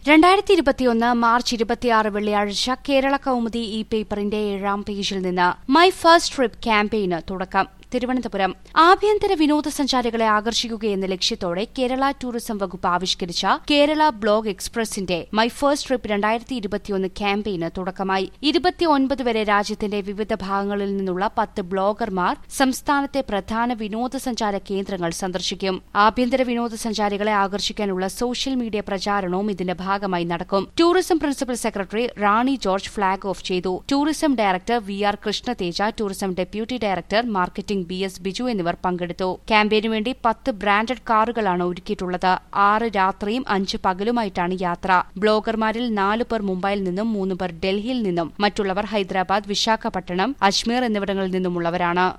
രണ്ടായിരത്തി ഇരുപത്തിയൊന്ന് മാർച്ച് ഇരുപത്തിയാറ് വെള്ളിയാഴ്ച കേരള കൗമുദി ഈ പേപ്പറിന്റെ ഏഴാം പേജിൽ നിന്ന് മൈ ഫസ്റ്റ് ട്രിപ്പ് ക്യാമ്പയിന് തുടക്കം തിരുവനന്തപുരം ആഭ്യന്തര വിനോദസഞ്ചാരികളെ ആകർഷിക്കുകയെന്ന ലക്ഷ്യത്തോടെ കേരള ടൂറിസം വകുപ്പ് ആവിഷ്കരിച്ച കേരള ബ്ലോഗ് എക്സ്പ്രസിന്റെ മൈ ഫസ്റ്റ് ട്രിപ്പ് രണ്ടായിരത്തി ഇരുപത്തിയൊന്ന് ക്യാമ്പയിന് തുടക്കമായി ഇരുപത്തിയൊൻപത് വരെ രാജ്യത്തിന്റെ വിവിധ ഭാഗങ്ങളിൽ നിന്നുള്ള പത്ത് ബ്ലോഗർമാർ സംസ്ഥാനത്തെ പ്രധാന വിനോദസഞ്ചാര കേന്ദ്രങ്ങൾ സന്ദർശിക്കും ആഭ്യന്തര വിനോദസഞ്ചാരികളെ ആകർഷിക്കാനുള്ള സോഷ്യൽ മീഡിയ പ്രചാരണവും ഇതിന്റെ ഭാഗമായി നടക്കും tourism principal secretary Rani George flag off ചെയ്തു tourism director V R Krishnateja tourism deputy director marketing B S Biju എന്നിവർ പങ്കെടുത്തു ക്യാമ്പയിനു വേണ്ടി പത്ത് ബ്രാൻഡഡ് കാറുകളാണ് ഒരുക്കിയിട്ടുള്ളത് ആറ് രാത്രിയും അഞ്ച് പകലുമായിട്ടാണ് യാത്ര ബ്ലോഗർമാരിൽ നാലു പേർ മുംബൈയിൽ നിന്നും മൂന്ന് പേർ ഡൽഹിയിൽ നിന്നും മറ്റുള്ളവർ ഹൈദരാബാദ് വിശാഖപട്ടണം അജ്മീർ എന്നിവിടങ്ങളിൽ നിന്നുമുള്ളവരാണ്